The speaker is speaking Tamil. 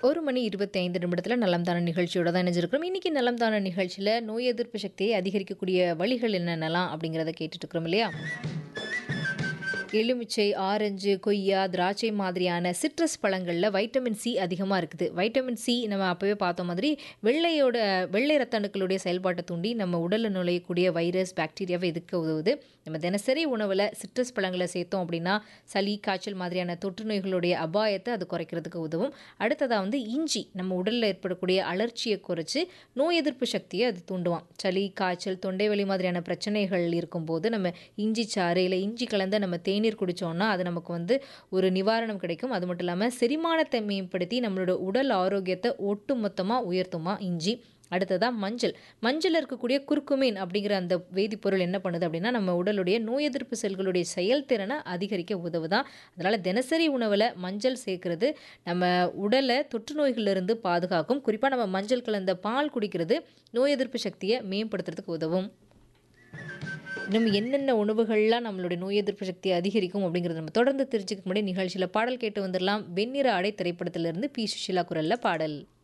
ஒரு மணி 25 நிமிடத்துல நலம் தான நிகழ்ச்சியோட தான் இணைஞ்சிருக்கிறோம். இன்னைக்கு நலம் தான நிகழ்ச்சியில நோய் எதிர்ப்பு சக்தியை அதிகரிக்கக்கூடிய வழிகள் என்னென்னலாம் அப்படிங்கிறத கேட்டுட்டு இருக்கிறோம் இல்லையா? எலுமிச்சை, ஆரஞ்சு, கொய்யா, திராட்சை மாதிரியான சிட்ரஸ் பழங்கள்ல வைட்டமின் சி அதிகமா இருக்குது. வைட்டமின் சி நம்ம அப்பவே பார்த்த மாதிரி வெள்ளையோட வெள்ளை ரத்த அணுக்களுடைய செயல்பாட்ட தூண்டி நம்ம உடல்ல நுழையக்கூடிய வைரஸ், பாக்டீரியாவை எதிர்க்க உதவுது. நம்ம தினசரி உணவுல சிட்ரஸ் பழங்கள சேர்த்தோம் அப்படின்னா, சளி, காய்ச்சல் மாதிரியான தொற்று நோய்களுடைய அபாயத்த அது குறைக்கிறதுக்கு உதவும். அடுத்ததா வந்து இஞ்சி நம்ம உடல்ல ஏற்படக்கூடிய அழற்சிய குறைச்சு நோய் எதிர்ப்பு சக்திய அது தூண்டுமாம். சளி, காய்ச்சல், தொண்டை வலி மாதிரியான பிரச்சனைகள் இருக்கும்போது நம்ம இஞ்சி சாறு இல்ல இஞ்சி கலந்த நம்ம தேநீர் குடிச்சோம்னா, அது நமக்கு வந்து ஒரு நிவாரணம் கிடைக்கும். அது மட்டும் இல்லாம செரிமானத்த மேம்படுத்தி நம்மளோட உடல் ஆரோக்கியத்த ஒட்டுமொத்தமா உயர்த்துமாம் இஞ்சி. அடுத்ததா மஞ்சள். மஞ்சள்ல இருக்கக்கூடிய குர்குமின் அப்படிங்கிற அந்த வேதிப்பொருள் என்ன பண்ணுது அப்படின்னா, நம்ம உடலுடைய நோய் எதிர்ப்பு செல்களுடைய செயல்திறன அதிகரிக்க உதவுதாம். அதனால தினசரி உணவுல மஞ்சள் சேர்க்கிறது நம்ம உடல தொற்று நோய்கள்ல பாதுகாக்கும். குறிப்பா நம்ம மஞ்சள் கலந்த பால் குடிக்கிறது நோய் எதிர்ப்பு சக்திய மேம்படுத்துறதுக்கு உதவும். இன்னும் என்னென்ன உணவுகள்லாம் நம்மளுடைய நோய் எதிர்ப்பு சக்திய அதிகரிக்கும் அப்படிங்கிறத நம்ம தொடர்ந்து தெரிஞ்சுக்க முன்னாடி நிகழ்ச்சியில பாடல் கேட்டு வந்துரலாம். வெண்ணிற ஆடை திரைப்படத்திலிருந்து பி. சுஷீலா குரல்ல பாடல்.